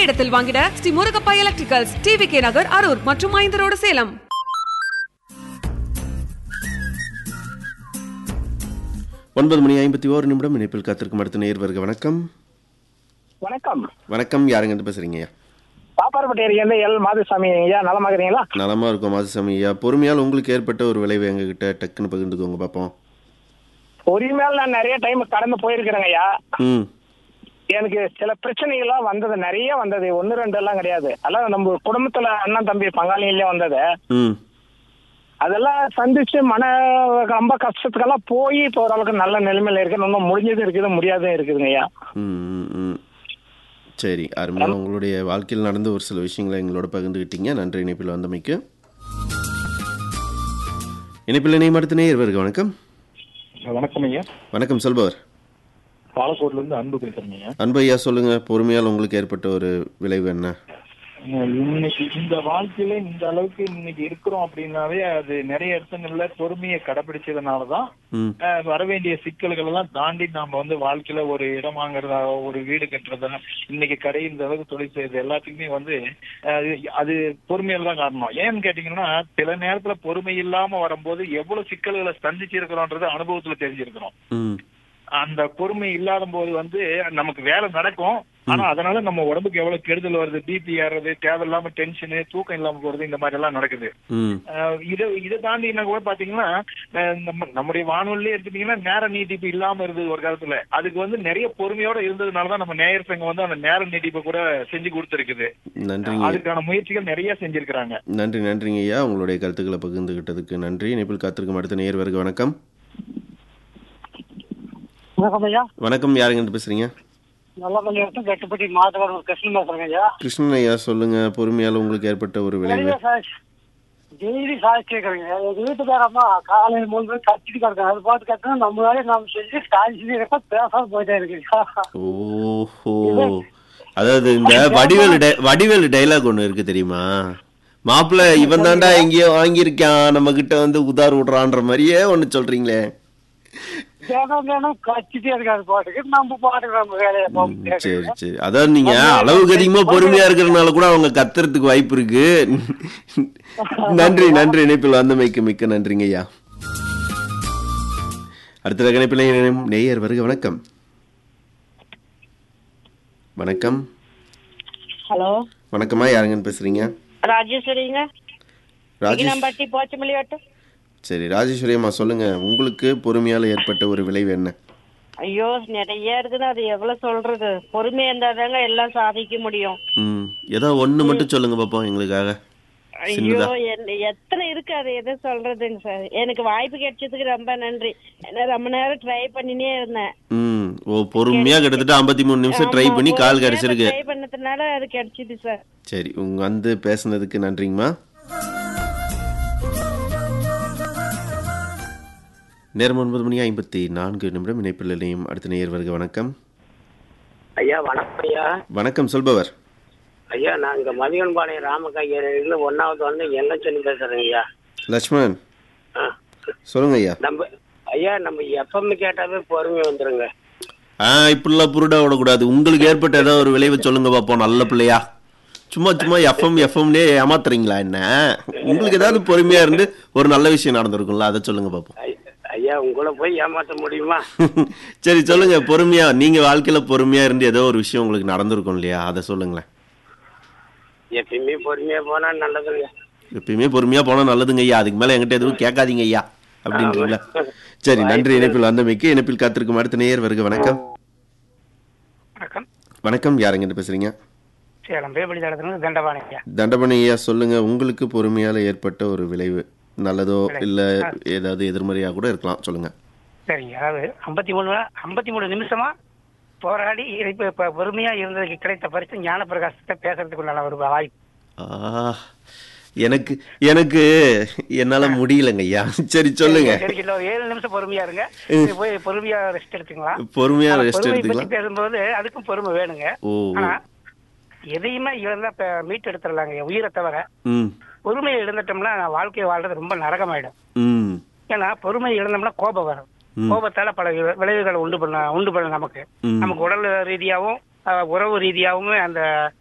இடத்தில் வாங்கிட Sri Murugappa electricals TV K Nagar Harur மற்றும் ஐந்தரோடு சேலம் ஒன்பது மணி ஐம்பத்தி ஓரு நிமிடம் இணைப்பில் காத்திருக்கும் அடுத்த நேர் வருக வணக்கம் வணக்கம் வணக்கம் யாருங்க இருந்து பேசுறீங்க பாப்பாரப்பட்டி ஏரியா எல் மாதுசாமி ஐயா நலமா இருக்கிறீங்களா நலமா இருக்கும் மாதசாமி ஐயா பொறுமையால் உங்களுக்கு ஏற்பட்ட ஒரு விளைவு எங்ககிட்ட டக்குன்னு பகிர்ந்துக்கோங்க பார்ப்போம் பொறிமேல் நான் நிறைய டைம் கடந்து போயிருக்கிறேங்க ஐயா ம் எனக்கு சில பிரச்சனைகள்லாம் வந்தது நிறைய வந்தது ஒன்று ரெண்டு எல்லாம் கிடையாது எல்லாம் நம்ம குடும்பத்துல அண்ணன் தம்பி பங்காளியிலே வந்தது ம் அதெல்லாம் சந்திச்சு மன ரொம்ப கஷ்டத்துக்கெல்லாம் போய் இப்போ ஓரளவுக்கு நல்ல நிலைமையில இருக்கு இன்னும் முடிஞ்சது இருக்குது முடியாதும் இருக்குதுங்க ஐயா ம், ம், ம். சரி அருமையாக உங்களுடைய வாழ்க்கையில் நடந்த ஒரு சில விஷயங்களை எங்களோட பகிர்ந்துக்கிட்டீங்க நன்றி இணைப்பில் வந்தமைக்கு இணைப்பில் இணையம் அடுத்த நேர் வருக வணக்கம் வணக்கம் ஐயா வணக்கம் சொல்பவர் பாலக்கோட்ல இருந்து அன்பு பேசுறேங்க ஐயா அன்பு ஐயா சொல்லுங்க பொறுமையால் உங்களுக்கு ஏற்பட்ட ஒரு விளைவு என்ன அஹ் இன்னைக்கு இந்த வாழ்க்கையில இந்த அளவுக்கு இன்னைக்கு இருக்கிறோம் அப்படின்னாவே அது நிறைய இடத்துங்கள்ல பொறுமையை கடைபிடிச்சதுனாலதான் ம் அஹ் வர வேண்டிய சிக்கல்கள் எல்லாம் தாண்டி நாம வந்து வாழ்க்கையில ஒரு இடம் வாங்குறதா ஒரு வீடு கட்டுறதா இன்னைக்கு கடை இந்த அளவுக்கு தொழில் செய்யறது எல்லாத்துக்குமே வந்து அஹ் அது பொறுமையில தான் காரணம் ஏன்னு கேட்டீங்கன்னா சில நேரத்துல பொறுமை இல்லாம வரும்போது எவ்வளவு சிக்கல்களை சந்திச்சிருக்கிறோன்றது அனுபவத்துல தெரிஞ்சிருக்கிறோம் ம் அந்த பொறுமை இல்லாத போது வந்து நமக்கு வேலை நடக்கும் ஆனா அதனால நம்ம உடம்புக்கு எவ்வளவு கெடுதல் வருது பிபி ஏறது தேவையில்லாம டென்ஷனு தூக்கம் இல்லாம போறது இந்த மாதிரி எல்லாம் நடக்குது ம் அஹ் இதை இதை தாண்டி என்ன கூட பாத்தீங்கன்னா அஹ் நம்ம நம்முடைய வானொலியே எடுத்துட்டீங்கன்னா நேர நீட்டிப்பு இல்லாம இருந்தது ஒரு காலத்துல அதுக்கு வந்து நிறைய பொறுமையோட இருந்ததுனாலதான் நம்ம நேயர் சங்கம் வந்து அந்த நேர நீட்டிப்பை கூட செஞ்சு கொடுத்துருக்குது நன்றிங்க அதுக்கான முயற்சிகள் நிறைய செஞ்சிருக்கிறாங்க நன்றி நன்றிங்க ஐயா உங்களுடைய கருத்துக்களை பகிர்ந்துகிட்டதுக்கு நன்றி இணைப்பில் காத்திருக்கும் அடுத்த நேர் வருக வணக்கம் வணக்கம் ஐயா வணக்கம் யாருங்க இருந்து பேசுறீங்க நல்ல பள்ளியாட்டம் கட்டுப்பட்டி மாதவரம் கிருஷ்ணன் பேசுறேங்க ஐயா கிருஷ்ணன் ஐயா சொல்லுங்க பொறுமையால் உங்களுக்கு ஏற்பட்ட ஒரு விளைவு டெய்லி சாய்ச்சி கேட்குறேங்க எங்க வீட்டுக்காரம்மா காலையில் மூணு பேர் கட்டிட்டு கிடக்காங்க அது பார்த்து கட்டணும் நம்ம வேலையை நாம செஞ்சு சாய்ச்சி இருக்க பேசாம போயிட்டே இருக்கு ஓஹோ அதாவது இந்த வடிவேலு டை- வடிவேலு டைலாக் ஒன்று இருக்கு தெரியுமா மாப்பிள்ள இவன் தாண்டா எங்கேயோ வாங்கியிருக்கான் நம்ம கிட்ட வந்து உதார் விடுறான்ற மாதிரியே ஒன்று சொல்றீங்களே தினம் தினம் கட்டிட்டே இருக்காது பாட்டுக்கு நம்ம பாட்டுக்கு நம்ம வேலையை பார்த்துட்டே சரி இருக்கோம். சரி அதாவது நீங்க அளவுக்கு அதிகமா பொறுமையா இருக்கிறதுனால கூட அவங்க கத்துறதுக்கு வாய்ப்பு இருக்கு நன்றி நன்றி இணைப்பில் வந்தமைக்கு மிக்க நன்றிங்க ஐயா அடுத்த இணைப்பில் இணையும் நேயர் வருக வணக்கம் வணக்கம் ஹலோ வணக்கம்மா யாருங்கன்னு பேசுறீங்க ராஜேஸ்வரிங்க ராஜேஷ் இகினம்பட்டி போச்சமல்லியாட்டு சரி ராஜேஸ்வரி அம்மா சொல்லுங்க உங்களுக்கு பொறுமையால ஏற்பட்ட ஒரு விளைவு என்ன ஐயோ நிறைய இருக்குது அது எவ்வளவு சொல்றது பொறுமை இருந்தாதாங்க எல்லாம் சாதிக்க முடியும் ம் ஏதோ ஒண்ணு மட்டும் சொல்லுங்க பாப்போம் எங்களுக்காக ஐயோ சின்னதா என்ன- எத்தனை இருக்கு அது எதை சொல்றதுங்க சார் எனக்கு வாய்ப்பு கிடைச்சதுக்கு ரொம்ப நன்றி ஏன்னா ரொம்ப நேரம் ட்ரை பண்ணினே இருந்தேன் ம் ஓ பொறுமையா கிட்டத்தட்ட ஐம்பத்தி மூணு நிமிஷம் ட்ரை பண்ணி கால் கிடைச்சிருக்கு ட்ரை பண்ணதுனால அது கிடைச்சிது சார் சரி உங்க வந்து பேசுனதுக்கு நன்றிங்கம்மா நேரம் ஒன்பது மணி ஐம்பத்தி நான்கு நிமிடம் இணைப்பில் இணையும் அடுத்த நேயர் வருக வணக்கம் ஐயா வணக்கம் ஐயா வணக்கம் சொல்பவர் ஐயா நான் இங்க மதியன்பாளையம் ராமகாய்கறில ஒன்னாவது வந்து எல்லச்சொல்லி பேசுறேங்க ஐயா லட்சுமணன் ஆ. சொல்லுங்க ஐயா நம்ம ஐயா நம்ம எப்பவுமே கேட்டாவே பொறுமை வந்துருங்க ஆ இப்படிலாம் புருடா விடக்கூடாது உங்களுக்கு ஏற்பட்ட ஏதோ ஒரு விளைவை சொல்லுங்க பார்ப்போம் நல்ல பிள்ளையா சும்மா சும்மா எஃப்எம் எஃப்எம்னே ஏமாத்துறீங்களா என்ன உங்களுக்கு ஏதாவது பொறுமையா இருந்து ஒரு நல்ல விஷயம் நடந்திருக்கும்ல அதை சொல்லுங்க பார்ப்போம் ஐ- ஐயா உங்களை போய் ஏமாத்த முடியுமா சரி சொல்லுங்க பொறுமையா நீங்க வாழ்க்கையில பொறுமையா இருந்து ஏதோ ஒரு விஷயம் உங்களுக்கு நடந்திருக்கும் இல்லையா அதை சொல்லுங்களேன் எப்பயுமே பொறுமையா போனா நல்லதுங்க எப்பயுமே பொறுமையா போனா நல்லதுங்க ஐயா அதுக்கு மேல என்கிட்ட எதுவும் கேட்காதீங்க ஐயா அப்படின்றீங்களா சரி நன்றி இணைப்பில் வந்தமைக்கு இணைப்பில் காத்திருக்கும் அடுத்த நேயர் வருக வணக்கம் வணக்கம் வணக்கம் யாருங்கிட்ட பேசுறீங்க சேலம் பேபடி தடத்துல தண்டபாணி ஐயா தண்டபணி ஐயா சொல்லுங்க உங்களுக்கு பொறுமையால ஏற்பட்ட ஒரு விளைவு நல்லதோ இல்ல ஏதாவது எதிர்மறையா கூட இருக்கலாம் சொல்லுங்க சரிங்க அதாவது ஐம்பத்தி மூணு ஐம்பத்தி மூணு நிமிஷமா போராடி இப்ப இப்ப பொறுமையா இருந்ததுக்கு கிடைத்த பரிசு ஞான பிரகாசத்தை பேசுறதுக்கு உண்டான ஒரு வாய்ப்பு ஆ, எனக்கு எனக்கு என்னால முடியலங்க ஐயா சரி சொல்லுங்க சரி, இல்ல, ஒரு ஏழு நிமிஷம் பொறுமையா இருங்க இது போய் பொறுமையா ரெஸ்ட் எடுத்துக்கலாம் பொறுமையா ஆனா, ரெஸ்ட் பொறுமையை பத்தி எடுத்துக்கலாம் பேசும்போது அதுக்கும் பொறுமை வேணுங்க ஓ ஓ. ஆனா எதையுமே இழந்தா இப்ப மீட் எடுத்துடலாங்க உயிரை தவிர ம் பொறுமையை இழந்துட்டோம்னா வாழ்க்கையை வாழ்றது ரொம்ப நரகமாயிடும் ம் ஏன்னா பொறுமை இழந்தோம்னா கோபம் வரும் ம். கோபத்தால பல வி- விளைவுகளை உண்டு பண்ண உண்டு பண்ண நமக்கு ம். நமக்கு உடல் ரீதியாவும் அஹ், உறவு ரீதியாவும் அந்த